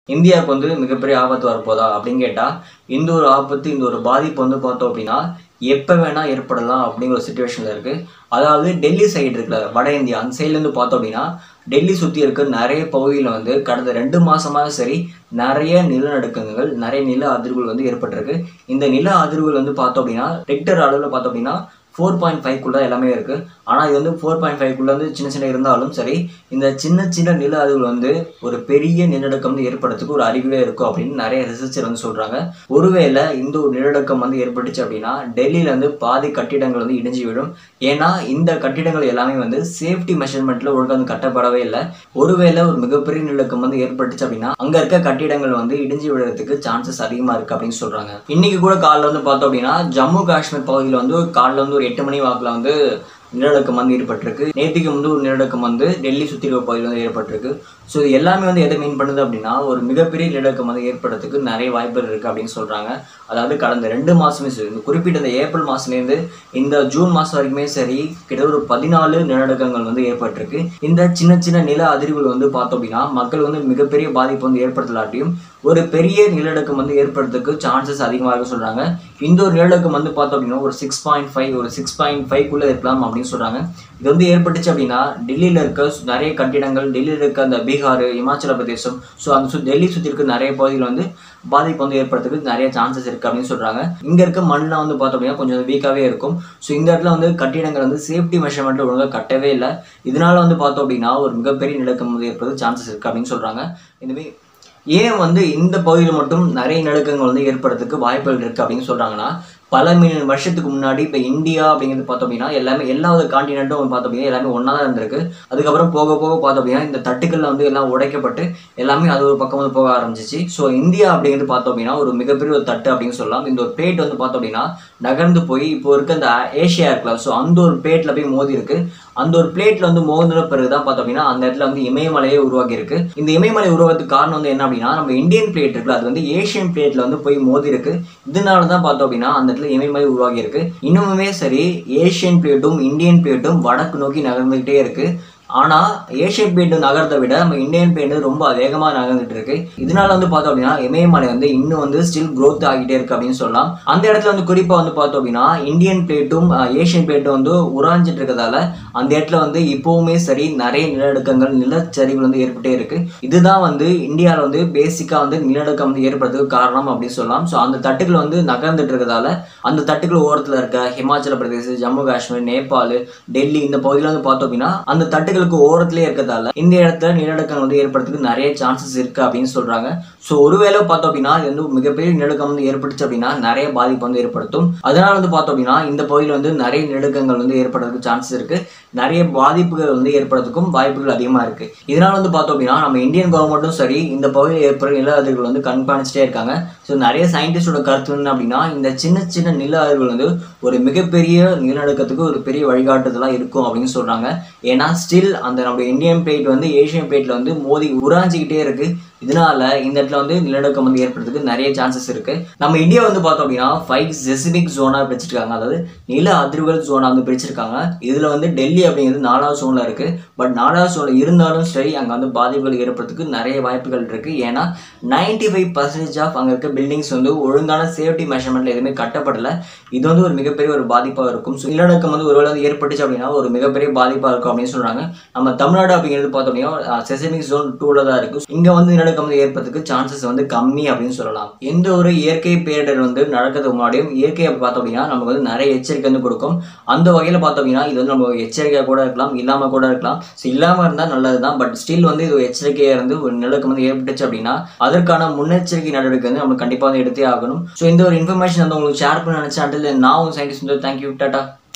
இந்தியாவுக்கு வந்து மிகப்பெரிய ஆபத்து வரப்போதா அப்படின்னு கேட்டால் இந்த ஒரு ஆபத்து இந்த ஒரு பாதிப்பு வந்து பார்த்தோம் அப்படின்னா எப்போ வேணால் ஏற்படலாம் அப்படிங்கிற ஒரு சுச்சுவேஷனில் இருக்குது அதாவது டெல்லி சைடு இருக்குல்ல வட இந்தியா அந்த சைட்லேருந்து பார்த்தோம் அப்படின்னா டெல்லி சுற்றி இருக்க நிறைய பகுதியில் வந்து கடந்த ரெண்டு மாதமாக சரி நிறைய நிலநடுக்கங்கள் நிறைய நில அதிர்வுகள் வந்து ஏற்பட்டிருக்கு இந்த நில அதிர்வுகள் வந்து பார்த்தோம் அப்படின்னா ரெக்டர் அளவில் பார்த்தோம் அப்படின்னா ஃபோர் பாயிண்ட் ஃபைவ்க்குள்ளே எல்லாமே இருக்குது ஆனால் இது வந்து ஃபோர் பாயிண்ட் ஃபைவ்க்குள்ளே வந்து சின்ன சின்ன இருந்தாலும் சரி இந்த சின்ன சின்ன நில அதிர்வுகள் வந்து ஒரு பெரிய நிலநடுக்கம் வந்து ஏற்படுறதுக்கு ஒரு அறிகுறியாக இருக்கும் அப்படின்னு நிறைய ரிசர்ச்சர் வந்து சொல்கிறாங்க ஒருவேளை இந்த ஒரு நிலநடுக்கம் வந்து ஏற்பட்டுச்சு அப்படின்னா டெல்லியில இருந்து பாதி கட்டிடங்கள் வந்து இடிஞ்சு விழும் ஏன்னா இந்த கட்டிடங்கள் எல்லாமே வந்து சேஃப்டி மெஷர்மெண்ட்டில் ஒழுங்காக வந்து கட்டப்படவே இல்லை ஒருவேளை ஒரு மிகப்பெரிய நிலநடுக்கம் வந்து ஏற்பட்டுச்சு அப்படின்னா அங்கே இருக்க கட்டிடங்கள் வந்து இடிஞ்சு விழுறதுக்கு சான்சஸ் அதிகமாக இருக்குது அப்படின்னு சொல்கிறாங்க இன்னைக்கு கூட காலைல வந்து பார்த்தோம் அப்படின்னா ஜம்மு காஷ்மீர் பகுதியில் வந்து காலைல வந்து ஒரு எட்டு மணி வாக்கில் வந்து நிலநடுக்கம் வந்து ஏற்பட்டிருக்கு நேற்றுக்கு வந்து ஒரு நிலநடுக்கம் வந்து டெல்லி சுற்றி இருக்க பகுதியில் வந்து ஏற்பட்டிருக்கு ஸோ இது எல்லாமே வந்து எதை மீன் பண்ணுது அப்படின்னா ஒரு மிகப்பெரிய நிலநடுக்கம் வந்து ஏற்படுறதுக்கு நிறைய வாய்ப்புகள் இருக்குது அப்படின்னு சொல்கிறாங்க அதாவது கடந்த ரெண்டு மாதமே சரி இந்த குறிப்பிட்ட இந்த ஏப்ரல் மாதத்துலேருந்து இந்த ஜூன் மாதம் வரைக்குமே சரி கிட்டத்தட்ட ஒரு பதினாலு நிலநடுக்கங்கள் வந்து ஏற்பட்டிருக்கு இந்த சின்ன சின்ன நில அதிர்வுகள் வந்து பார்த்தோம் அப்படின்னா மக்கள் வந்து மிகப்பெரிய பாதிப்பு வந்து ஏற்படுத்தலாட்டியும் ஒரு பெரிய நிலநடுக்கம் வந்து ஏற்படுறதுக்கு சான்சஸ் அதிகமாக இருக்க சொல்கிறாங்க இந்த ஒரு நிலநடுக்கம் வந்து பார்த்தோம் அப்படின்னா ஒரு சிக்ஸ் பாயிண்ட் ஃபைவ் ஒரு சிக்ஸ் பாயிண்ட் ஃபைவ்க்குள்ளே இருக்கலாம் அப்படின்னு சொல்கிறாங்க இது வந்து ஏற்பட்டுச்சு அப்படின்னா டெல்லியில் இருக்க நிறைய கட்டிடங்கள் டெல்லியில் இருக்க அந்த பீகார் இமாச்சல பிரதேசம் ஸோ அந்த சு டெல்லி சுற்றி இருக்க நிறைய பகுதிகள் வந்து பாதிப்பு வந்து ஏற்படுறதுக்கு நிறைய சான்சஸ் இருக்குது அப்படின்னு சொல்கிறாங்க இங்கே இருக்க மண்ணெலாம் வந்து பார்த்தோம் அப்படின்னா கொஞ்சம் வீக்காகவே இருக்கும் ஸோ இந்த இடத்துல வந்து கட்டிடங்கள் வந்து சேஃப்டி மெஷர்மெண்ட்டில் ஒழுங்காக கட்டவே இல்லை இதனால வந்து பார்த்தோம் அப்படின்னா ஒரு மிகப்பெரிய நிலக்கம் வந்து ஏற்படுறது சான்சஸ் இருக்குது அப்படின்னு சொல்கிறாங்க இந்தமாரி ஏன் வந்து இந்த பகுதியில் மட்டும் நிறைய நடுக்கங்கள் வந்து ஏற்படுறதுக்கு வாய்ப்புகள் இருக்குது அப்படின்னு சொல்கிறாங்கன்னா பல மில்லியன் வருஷத்துக்கு முன்னாடி இப்போ இந்தியா அப்படிங்கிறது பார்த்தோம் அப்படின்னா எல்லாமே எல்லா காண்டினென்ட்டும் பார்த்தோம் அப்படின்னா எல்லாமே ஒன்றா தான் இருந்திருக்கு அதுக்கப்புறம் போக போக பார்த்தோம் அப்படின்னா இந்த தட்டுக்கள்ல வந்து எல்லாம் உடைக்கப்பட்டு எல்லாமே அது ஒரு பக்கம் வந்து போக ஆரம்பிச்சிச்சு ஸோ இந்தியா அப்படிங்கிறது பார்த்தோம் அப்படின்னா ஒரு மிகப்பெரிய ஒரு தட்டு அப்படின்னு சொல்லலாம் இந்த ஒரு பிளேட் வந்து பார்த்தோம் அப்படின்னா நகர்ந்து போய் இப்போ இருக்க இந்த ஏஷியா இருக்கலாம் ஸோ அந்த ஒரு பிளேட்ல போய் மோதி இருக்கு அந்த ஒரு பிளேட்ல வந்து மோதின பிறகு தான் பார்த்தோம் அப்படின்னா அந்த இடத்துல வந்து இமயமலையே உருவாகி இருக்கு இந்த இமயமலை உருவாகிறதுக்கு காரணம் வந்து என்ன அப்படின்னா நம்ம இந்தியன் பிளேட் இருக்குல்ல அது வந்து ஏஷியன் பிளேட்ல வந்து போய் மோதி இருக்கு இதனால தான் பார்த்தோம் அப்படின்னா அந்த இடத்துல இமயமலை உருவாகி இருக்கு இன்னுமுமே சரி ஏஷியன் பிளேட்டும் இந்தியன் பிளேட்டும் வடக்கு நோக்கி நகர்ந்துகிட்டே இருக்கு ஆனால் ஏஷியன் பெயிண்ட் நகரத்தை விட நம்ம இந்தியன் பெயிண்ட் ரொம்ப வேகமாக நகர்ந்துட்டு இருக்கு இதனால வந்து பார்த்தோம் அப்படின்னா இமயமலை வந்து இன்னும் வந்து ஸ்டில் growth ஆகிட்டே இருக்கு அப்படின்னு சொல்லலாம் அந்த இடத்துல வந்து குறிப்பாக வந்து பார்த்தோம் அப்படின்னா இந்தியன் பிளேட்டும் ஏஷியன் பிளேட்டும் வந்து உராஞ்சிட்டு இருக்கிறதால அந்த இடத்துல வந்து இப்போவுமே சரி நிறைய நிலநடுக்கங்கள் நிலச்சரிவுகள் வந்து ஏற்பட்டே இருக்கு இதுதான் வந்து இந்தியாவில் வந்து பேசிக்காக வந்து நிலநடுக்கம் வந்து ஏற்படுறதுக்கு காரணம் அப்படின்னு சொல்லலாம் ஸோ அந்த தட்டுகள் வந்து நகர்ந்துட்டு இருக்கிறதால அந்த தட்டுகள் ஓரத்தில் இருக்க ஹிமாச்சல பிரதேஷ் ஜம்மு காஷ்மீர் நேபாள் டெல்லி இந்த பகுதியில் வந்து பார்த்தோம் அப்படின்னா அந்த தட்டுகளுக்கு ஓரத்திலே இருக்கிறதால இந்த இடத்துல நிலநடுக்கம் வந்து ஏற்படுறதுக்கு நிறைய சான்சஸ் இருக்கு அப்படின்னு சொல்றாங்க ஸோ ஒருவேளை பார்த்தோம் அப்படின்னா இது வந்து மிகப்பெரிய நிலநடுக்கம் வந்து ஏற்பட்டுச்சு அப்படின்னா நிறைய பாதிப்பு வந்து ஏற்படுத்தும் அதனால வந்து பார்த்தோம் அப்படின்னா இந்த பகுதியில் வந்து நிறைய நிலநடுக்கங்கள் வந்து ஏற்படுறதுக்கு சான்சஸ் இருக்கு நிறைய பாதிப்புகள் வந்து ஏற்படுறதுக்கும் வாய்ப்புகள் அதிகமாக இருக்கு இதனால வந்து பார்த்தோம் அப்படின்னா நம்ம இந்தியன் கவர்மெண்ட்டும் சரி இந்த பகுதியில் ஏற்படுற நில அதிர்வுகள் வந்து கண்காணிச்சிட்டே இருக்காங்க ஸோ நிறைய சயின்டிஸ்டோட கருத்து என்ன அப்படின்னா இந்த சின்ன சின்ன நில அதிர்வுகள் வந்து ஒரு மிகப்பெரிய நிலநடுக்கத்துக்கு ஒரு பெரிய வழிகாட்டுதலாக இருக்கும் அப்படின்னு சொல்றாங்க ஏன்னா ஸ்டில் அந்த நம்ம இந்தியன் பிளேட் வந்து ஏஷியன் பிளேட்ல வந்து மோதி உராஞ்சிக்கிட்டே இருக்கு இதனால இந்த இடத்துல வந்து நிலநடுக்கம் வந்து ஏற்படுறதுக்கு நிறைய சான்சஸ் இருக்கு நம்ம இந்தியா வந்து பார்த்தோம் அப்படின்னா ஃபைவ் ஸ்பெசிபிக் ஜோனா பிரிச்சிருக்காங்க அதாவது நில அதிர்வுகள் ஜோனா வந்து பிரிச்சிருக்காங்க இதுல வந்து டெல்லி அப்படிங்கிறது நாலாவது ஜோன்ல இருக்கு பட் நாலாவது ஜோன்ல இருந்தாலும் சரி அங்க வந்து பாதிப்புகள் ஏற்படுறதுக்கு நிறைய வாய்ப்புகள் இருக்கு ஏன்னா நைன்டி ஃபைவ் பர்சன்டேஜ் ஆஃப் அங்க இருக்க பில்டிங்ஸ் வந்து ஒழுங்கான சேஃப்டி மெஷர்மெண்ட்ல எதுவுமே கட்டப்படல இது வந்து ஒரு மிகப்பெரிய ஒரு பாதிப்பாக இருக்கும் ஸோ நிலநடுக்கம் வந்து ஒருவேளை வந்து ஏற்பட்டுச்சு அப்படின்னா ஒரு மிகப்பெரிய பாதிப்பாக இருக்கும் அப்படின்னு சொல்றாங்க நம்ம தமிழ்நாடு அப்படிங்கிறது பார்த்தோம் அப்படின்னா செசமிக் ஜோன் டூல தான் இருக்கு இங்க வந்து நிலநடுக்கம் வந்து ஏற்படுறதுக்கு சான்சஸ் வந்து கம்மி அப்படின்னு சொல்லலாம் எந்த ஒரு இயற்கை பேரிடர் வந்து நடக்கிறதுக்கு முன்னாடியும் இயற்கையை பார்த்தோம் அப்படின்னா நமக்கு வந்து நிறைய எச்சரிக்கை வந்து கொடுக்கும் அந்த வகையில் பார்த்தோம் அப்படின்னா இது வந்து நம்ம எச்சரிக்கையாக கூட இருக்கலாம் இல்லாமல் கூட இருக்கலாம் ஸோ இல்லாமல் இருந்தால் நல்லது தான் பட் ஸ்டில் வந்து இது ஒரு எச்சரிக்கையாக இருந்து ஒரு நிலக்கம் வந்து ஏற்பட்டுச்சு அப்படின்னா அதற்கான முன்னெச்சரிக்கை நடவடிக்கை வந்து நம்ம கண்டிப்பாக வந்து எடுத்தே ஆகணும் ஸோ இந்த ஒரு இன்ஃபர்மேஷன் வந்து உங்களுக்கு ஷேர் பண்ண நினச்சேன் நான் உங்கள் சயின்டிஸ்ட் வந்து தேங்க்யூ டாட்டா